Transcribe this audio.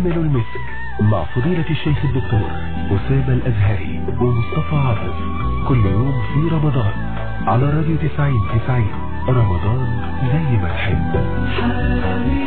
حامل المسك مع فضيلة الشيخ الدكتور أسامة الأزهري ومصطفى عاطف كل يوم في رمضان على راديو 90 90 رمضان زي ما تحب